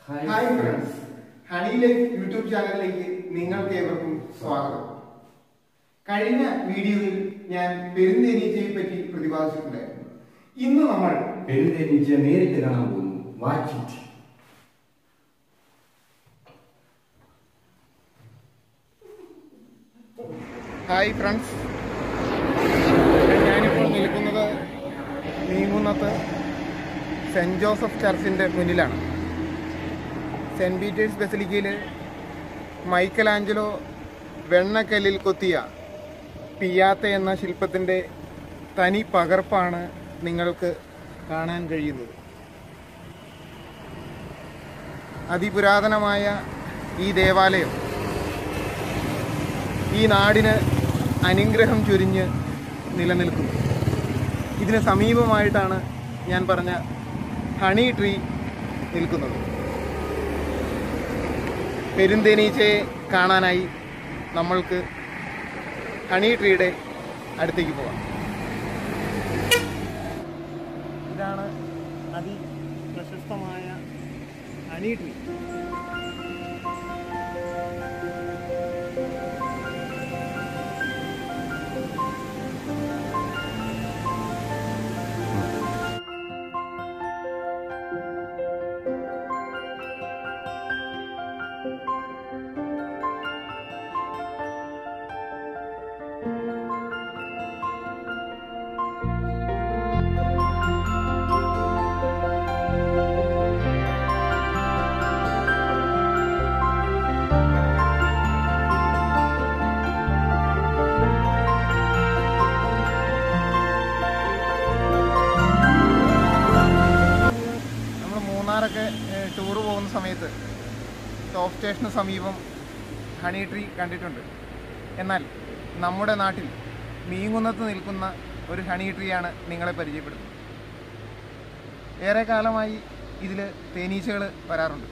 hi hi friends honey life YouTube ചാനലിലേക്ക് നിങ്ങൾക്ക് ഏവർക്കും സ്വാഗതം കഴിഞ്ഞ വീഡിയോയിൽ ഞാൻ പെരുന്തേനീച്ചയെ പറ്റി പ്രതിപാദിച്ചിട്ടുണ്ടായിരുന്നു ഇന്ന് നമ്മൾ പെരുന്തേനീച്ച നേരിട്ട് കാണാൻ പോകുന്നു വാച്ച് ഇറ്റ് ഹായ് ഫ്രണ്ട്സ് ഞാനിപ്പോൾ നിൽക്കുന്നത് നീങ്ങുന്നത്ത് സെൻറ് ജോസഫ് ചർച്ചിൻ്റെ മുന്നിലാണ് സെൻറ് പീറ്റേഴ്സ് ബസിലിക്കയിൽ മൈക്കൽ ആഞ്ചലോ വെണ്ണക്കല്ലിൽ കൊത്തിയ പിയാത്ത എന്ന ശില്പത്തിൻ്റെ തനി പകർപ്പാണ് നിങ്ങൾക്ക് കാണാൻ കഴിയുന്നത് അതിപുരാതനമായ ഈ ദേവാലയം ഈ നാടിന് അനുഗ്രഹം ചൊരിഞ്ഞ് നിലനിൽക്കുന്നു ഇതിന് സമീപമായിട്ടാണ് ഞാൻ പറഞ്ഞ ഹണി ട്രീ നിൽക്കുന്നത് പെരുന്തേനീച്ചയെ കാണാനായി നമ്മൾക്ക് ഹണി ട്രീയുടെ അടുത്തേക്ക് പോകാം ഇതാണ് അതി പ്രശസ്തമായ ഹണി ട്രീ നമ്മൾ മൂന്നാറൊക്കെ ടൂർ പോകുന്ന സമയത്ത് ടോപ്പ് സ്റ്റേഷന് സമീപം ഹണി ട്രീ കണ്ടിട്ടുണ്ട് എന്നാൽ നമ്മുടെ നാട്ടിൽ മീങ്ങുന്നത്ത് നിൽക്കുന്ന ഒരു ഹണി ട്രീയാണ് നിങ്ങളെ പരിചയപ്പെടുത്തുന്നത് ഏറെ കാലമായി ഇതിൽ തേനീച്ചകൾ വരാറുണ്ട്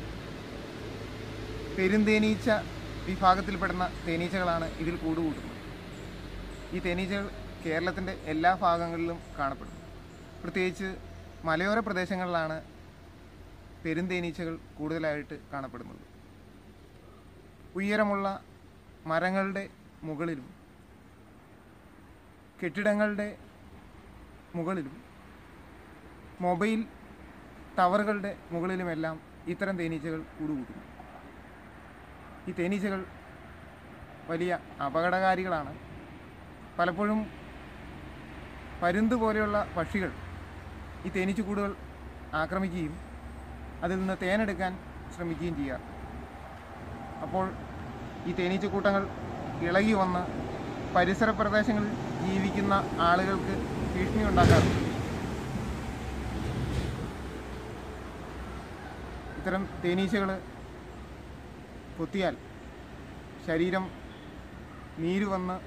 പെരുന്തേനീച്ച വിഭാഗത്തിൽപ്പെടുന്ന തേനീച്ചകളാണ് ഇതിൽ കൂടുകൂട്ടുന്നത് ഈ തേനീച്ചകൾ കേരളത്തിൻ്റെ എല്ലാ ഭാഗങ്ങളിലും കാണപ്പെടുന്നു പ്രത്യേകിച്ച് മലയോര പ്രദേശങ്ങളിലാണ് പെരുന്തേനീച്ചകൾ കൂടുതലായിട്ട് കാണപ്പെടുന്നത് ഉയരമുള്ള മരങ്ങളുടെ മുകളിലും കെട്ടിടങ്ങളുടെ മുകളിലും മൊബൈൽ ടവറുകളുടെ മുകളിലുമെല്ലാം ഇത്തരം തേനീച്ചകൾ കൂടുകൂട്ടുന്നു ഈ തേനീച്ചകൾ വലിയ അപകടകാരികളാണ് പലപ്പോഴും പരുന്ത് പോലെയുള്ള പക്ഷികൾ ഈ തേനീച്ചക്കൂടുകൾ ആക്രമിക്കുകയും അതിൽ നിന്ന് തേനെടുക്കാൻ ശ്രമിക്കുകയും ചെയ്യാറ് അപ്പോൾ ഈ തേനീച്ചക്കൂട്ടങ്ങൾ ഇളകി വന്ന് പരിസര പ്രദേശങ്ങളിൽ ജീവിക്കുന്ന ആളുകൾക്ക് ഭീഷണി ഉണ്ടാക്കാറുണ്ട് ഇത്തരം തേനീച്ചകൾ കൊത്തിയാൽ ശരീരം നീര് വന്ന്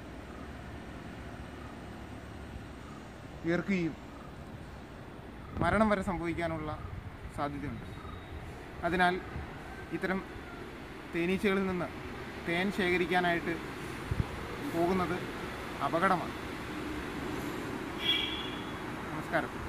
വീർക്കുകയും മരണം വരെ സംഭവിക്കാനുള്ള സാധ്യതയുണ്ട് അതിനാൽ ഇത്തരം തേനീച്ചകളിൽ നിന്ന് തേൻ ശേഖരിക്കാനായിട്ട് പോകുന്നത് അപകടമാണ് നമസ്കാരം